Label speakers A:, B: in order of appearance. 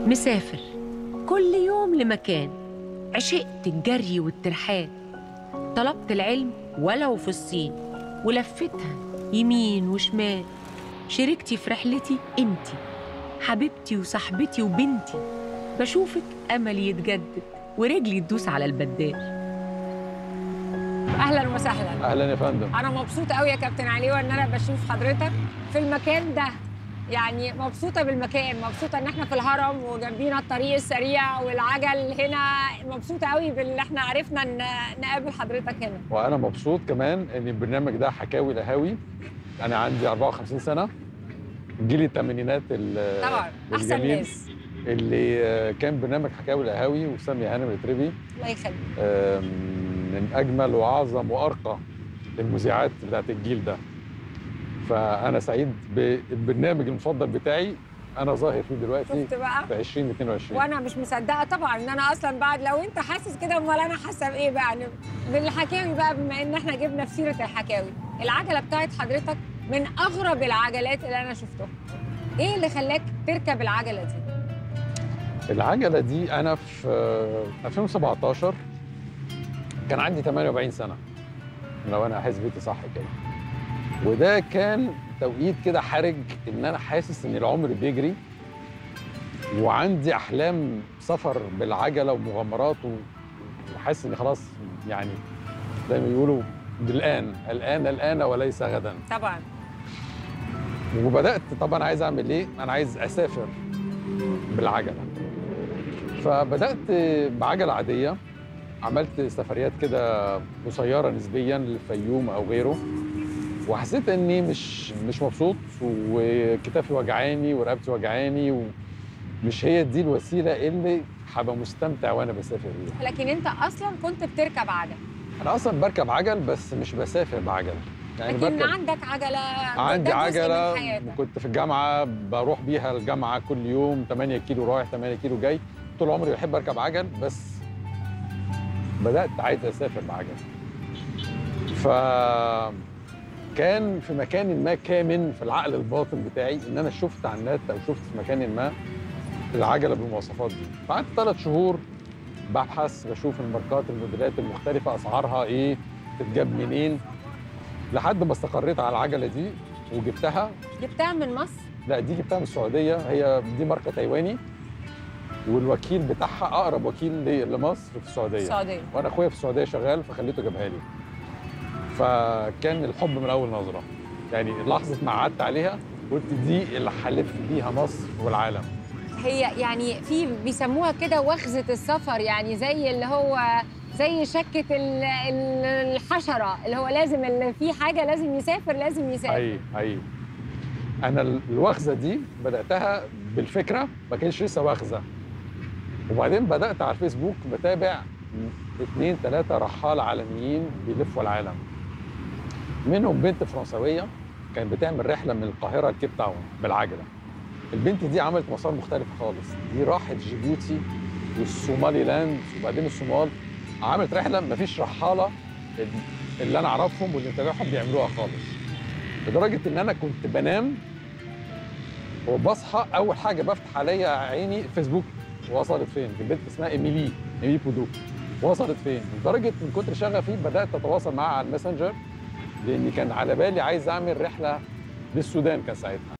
A: مسافر كل يوم لمكان عشقت الجري والترحال طلبت العلم ولو في الصين ولفتها يمين وشمال شريكتي في رحلتي انتي حبيبتي وصاحبتي وبنتي بشوفك املي يتجدد ورجلي تدوس على البدال
B: اهلا وسهلا
C: اهلا يا فندم
B: انا مبسوطه قوي يا كابتن علي ان انا بشوف حضرتك في المكان ده يعني مبسوطه بالمكان مبسوطه ان احنا في الهرم وجنبينا الطريق السريع والعجل هنا مبسوطه قوي باللي احنا عرفنا ان نقابل حضرتك هنا
C: وانا مبسوط كمان ان البرنامج ده حكاوي القهاوي انا عندي 54 سنه جيل الثمانينات ال-
B: طبعا احسن
C: الجميل
B: ناس
C: اللي آه، كان برنامج حكاوي القهاوي وسامي هانم التربي
B: الله يخليك
C: آم، من اجمل واعظم وارقى المذيعات بتاعت الجيل ده فانا سعيد بالبرنامج المفضل بتاعي انا ظاهر فيه دلوقتي
B: شفت بقى
C: في 2022
B: وانا مش مصدقه طبعا ان انا اصلا بعد لو انت حاسس كده امال انا حاسه بايه بقى بالحكاوي بقى بما ان احنا جبنا في سيره الحكاوي العجله بتاعت حضرتك من اغرب العجلات اللي انا شفتها ايه اللي خلاك تركب العجله دي
C: العجله دي انا في آه، 2017 كان عندي 48 سنه لو انا حسبتي صح كده وده كان توقيت كده حرج ان انا حاسس ان العمر بيجري وعندي احلام سفر بالعجله ومغامرات و- وحاسس ان خلاص يعني زي ما بيقولوا بالان الان الان وليس غدا
B: طبعا
C: وبدات طبعا عايز اعمل ايه انا عايز اسافر بالعجله فبدات بعجله عاديه عملت سفريات كده قصيره نسبيا للفيوم او غيره وحسيت اني مش مش مبسوط وكتافي وجعاني ورقبتي وجعاني ومش هي دي الوسيله اللي هبقى مستمتع وانا بسافر بيها
B: لكن انت اصلا كنت بتركب عجل
C: انا اصلا بركب عجل بس مش بسافر بعجل يعني
B: لكن
C: بركب
B: عندك عجله
C: عندي
B: ده جزء من
C: عجله
B: حياتك.
C: كنت في الجامعه بروح بيها الجامعه كل يوم 8 كيلو رايح 8 كيلو جاي طول عمري بحب اركب عجل بس بدات عايز اسافر بعجل ف كان في مكان ما كامن في العقل الباطن بتاعي ان انا شفت على النت او شفت في مكان ما العجله بالمواصفات دي فقعدت ثلاث شهور ببحث بشوف الماركات الموديلات المختلفه اسعارها ايه تتجاب منين لحد ما استقريت على العجله دي وجبتها
B: جبتها من مصر
C: لا دي جبتها من السعوديه هي دي ماركه تايواني والوكيل بتاعها اقرب وكيل لي- لمصر في السعوديه
B: السعوديه
C: وانا اخويا في السعوديه شغال فخليته جابها لي فكان الحب من اول نظره يعني لحظه ما قعدت عليها قلت دي اللي هلف بيها مصر والعالم
B: هي يعني في بيسموها كده وخزه السفر يعني زي اللي هو زي شكه ال- ال- الحشره اللي هو لازم اللي في حاجه لازم يسافر لازم يسافر
C: اي اي انا ال- الوخزه دي بداتها بالفكره ما كانش لسه وخزه وبعدين بدات على الفيسبوك بتابع اثنين ثلاثه رحاله عالميين بيلفوا العالم منهم بنت فرنسويه كانت بتعمل رحله من القاهره لكيب تاون بالعجله البنت دي عملت مسار مختلف خالص دي راحت جيبوتي والصومالي لاند وبعدين الصومال عملت رحله ما فيش رحاله اللي انا اعرفهم واللي متابعهم بيعملوها خالص لدرجه ان انا كنت بنام وبصحى اول حاجه بفتح عليا عيني الفيسبوك وصلت فين البنت اسمها ايميلي ايميلي بودو وصلت فين لدرجه من كتر شغفي بدات اتواصل معاها على الماسنجر لاني كان على بالي عايز اعمل رحله للسودان كان ساعتها